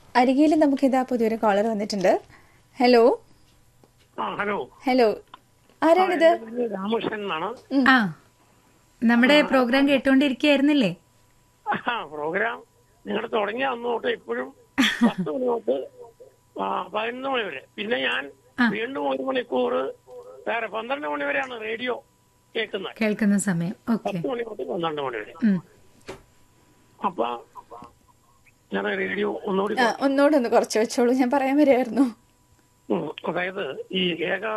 അരികയിൽ നമുക്ക് ഇതാ പുതിയൊരു കോളർ വന്നിട്ടുണ്ട് ഹലോ ആ ഹലോ ഹലോ ആരാണിത് എൻ്റെ പേര് രാമകൃഷ്ണൻ എന്നാണ് ആ നമ്മുടെ പ്രോഗ്രാം കേട്ടോണ്ടിരിക്കുകയായിരുന്നില്ലേ ആ പ്രോഗ്രാം നിങ്ങളുടെ തുടങ്ങിയ അന്ന് തൊട്ട് ഇപ്പോഴും പത്ത് മണി തൊട്ട് ആ, പതിനൊന്ന് മണി വരെ പിന്നെ ഞാൻ വീണ്ടും ഒരു മണിക്കൂർ വേറെ പന്ത്രണ്ട് മണി വരെയാണ് റേഡിയോ കേൾക്കുന്നത് കേൾക്കുന്ന സമയം ഓക്കെ പത്ത് മണി തൊട്ട് പന്ത്രണ്ട് മണി വരെ അപ്പൊ ഞാൻ റേഡിയോ ഒന്നുകൂടി ആ ഒന്നുകൂടെ ഒന്ന് കുറച്ച് വെച്ചോളൂ ഞാൻ പറയാൻ വരികയായിരുന്നു ഉം, അതായത് ഈ ഏക